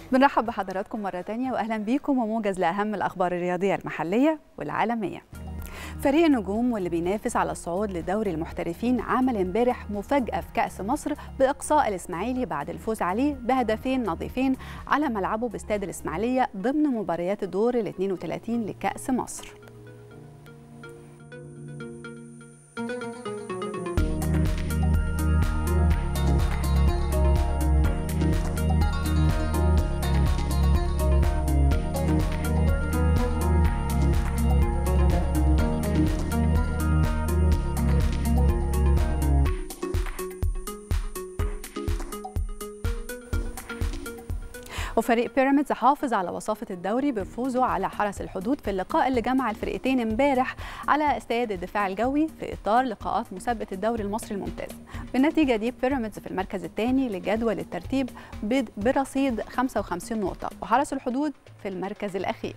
بنرحب بحضراتكم مرة تانية وأهلا بيكم وموجز لأهم الأخبار الرياضية المحلية والعالمية فريق النجوم واللي بينافس على الصعود لدوري المحترفين عمل امبارح مفاجأة في كأس مصر بإقصاء الإسماعيلي بعد الفوز عليه بهدفين نظيفين على ملعبه باستاد الإسماعيلية ضمن مباريات الدور ال 32 لكأس مصر وفريق بيراميدز حافظ على وصافة الدوري بفوزه على حرس الحدود في اللقاء اللي جمع الفرقتين امبارح على استاد الدفاع الجوي في إطار لقاءات مسابقة الدوري المصري الممتاز بالنتيجة دي بيراميدز في المركز الثاني لجدول الترتيب برصيد 55 نقطة وحرس الحدود في المركز الأخير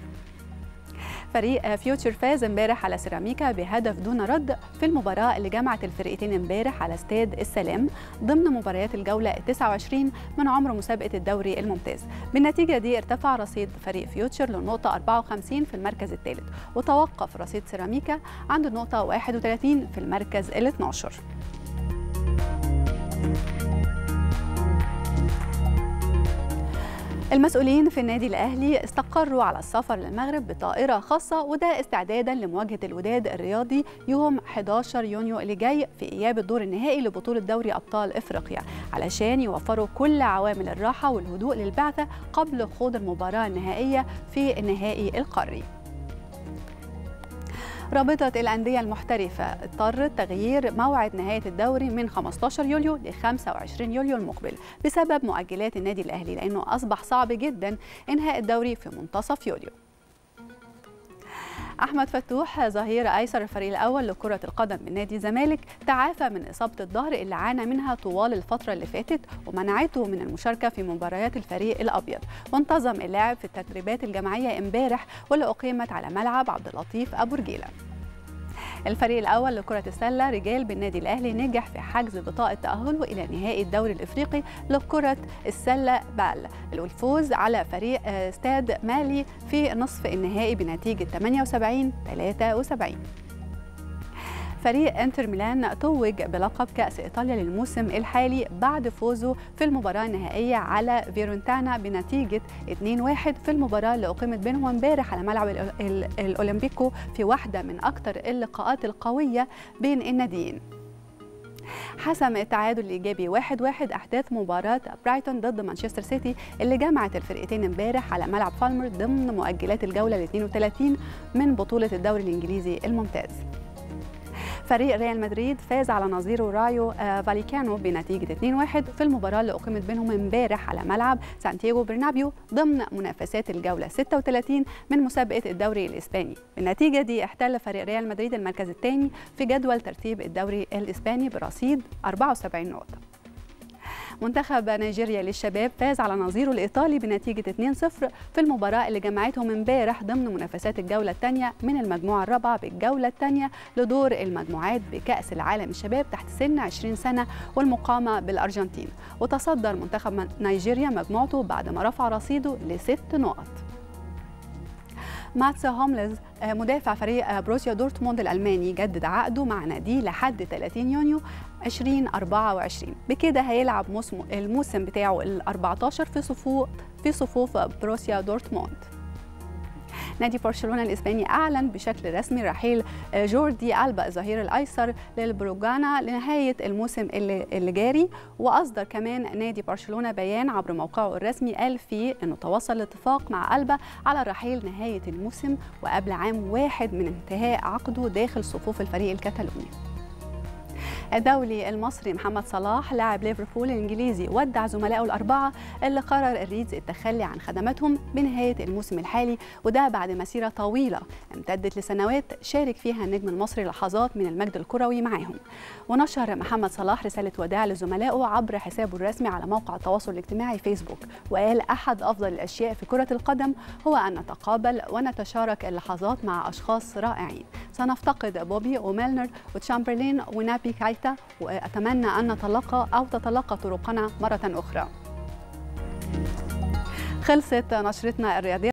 فريق فيوتشر فاز امبارح على سيراميكا بهدف دون رد في المباراة اللي جمعت الفرقتين امبارح على استاد السلام ضمن مباريات الجولة 29 من عمر مسابقة الدوري الممتاز بالنتيجة دي ارتفع رصيد فريق فيوتشر للنقطة 54 في المركز الثالث وتوقف رصيد سيراميكا عند النقطة 31 في المركز ال 12 المسؤولين في النادي الاهلي استقروا على السفر للمغرب بطائره خاصه وده استعدادا لمواجهه الوداد الرياضي يوم 11 يونيو اللي جاي في اياب الدور النهائي لبطوله دوري ابطال افريقيا علشان يوفروا كل عوامل الراحه والهدوء للبعثه قبل خوض المباراه النهائيه في النهائي القاري رابطة الأندية المحترفة اضطرت تغيير موعد نهاية الدوري من 15 يوليو ل 25 يوليو المقبل بسبب مؤجلات النادي الأهلي لأنه أصبح صعب جدا إنهاء الدوري في منتصف يوليو احمد فتوح ظهير ايسر الفريق الاول لكره القدم من نادي الزمالك تعافى من اصابه الظهر اللي عانى منها طوال الفتره اللي فاتت ومنعته من المشاركه في مباريات الفريق الابيض وانتظم اللاعب في التدريبات الجماعيه امبارح واللي اقيمت على ملعب عبد اللطيف ابو رجيله الفريق الأول لكرة السلة رجال بالنادي الأهلي نجح في حجز بطاقة تأهله إلى نهائي الدوري الإفريقي لكرة السلة بال والفوز على فريق استاد مالي في نصف النهائي بنتيجة 78 73 فريق انتر ميلان توج بلقب كأس إيطاليا للموسم الحالي بعد فوزه في المباراة النهائية على فيرونتانا بنتيجة 2-1 في المباراة اللي أقيمت بينهم امبارح على ملعب الأولمبيكو في واحدة من أكثر اللقاءات القوية بين الناديين. حسم التعادل الايجابي 1-1 واحد واحد احداث مباراه برايتون ضد مانشستر سيتي اللي جمعت الفرقتين امبارح على ملعب فالمر ضمن مؤجلات الجوله ال 32 من بطوله الدوري الانجليزي الممتاز. فريق ريال مدريد فاز على نظيره رايو فاليكانو بنتيجة 2-1 في المباراة اللي أقيمت بينهم امبارح على ملعب سانتياغو برنابيو ضمن منافسات الجولة 36 من مسابقة الدوري الإسباني بالنتيجة دي احتل فريق ريال مدريد المركز الثاني في جدول ترتيب الدوري الإسباني برصيد 74 نقطة منتخب نيجيريا للشباب فاز على نظيره الايطالي بنتيجه 2-0 في المباراه اللي جمعتهم امبارح ضمن منافسات الجوله الثانيه من المجموعه الرابعه بالجوله الثانيه لدور المجموعات بكاس العالم الشباب تحت سن 20 سنه والمقامه بالارجنتين وتصدر منتخب نيجيريا مجموعته بعد ما رفع رصيده لست نقط ماتس هوملز مدافع فريق بروسيا دورتموند الألماني جدد عقده مع ناديه لحد 30 يونيو 2024 بكده هيلعب موسم الموسم بتاعه ال 14 في صفوف في صفوف بروسيا دورتموند نادي برشلونه الاسباني اعلن بشكل رسمي رحيل جوردي البا الظهير الايسر للبروجانا لنهايه الموسم اللي, اللي جاري واصدر كمان نادي برشلونه بيان عبر موقعه الرسمي قال فيه انه توصل لاتفاق مع البا على رحيل نهايه الموسم وقبل عام واحد من انتهاء عقده داخل صفوف الفريق الكتالوني الدولي المصري محمد صلاح لاعب ليفربول الانجليزي ودع زملائه الاربعه اللي قرر الريدز التخلي عن خدماتهم بنهايه الموسم الحالي وده بعد مسيره طويله امتدت لسنوات شارك فيها النجم المصري لحظات من المجد الكروي معاهم ونشر محمد صلاح رساله وداع لزملائه عبر حسابه الرسمي على موقع التواصل الاجتماعي فيسبوك وقال احد افضل الاشياء في كره القدم هو ان نتقابل ونتشارك اللحظات مع اشخاص رائعين سنفتقد بوبي وميلنر وتشامبرلين ونابي كايتا واتمنى ان نتلاقى او تتلاقى طرقنا مره اخرى خلصت نشرتنا الرياضية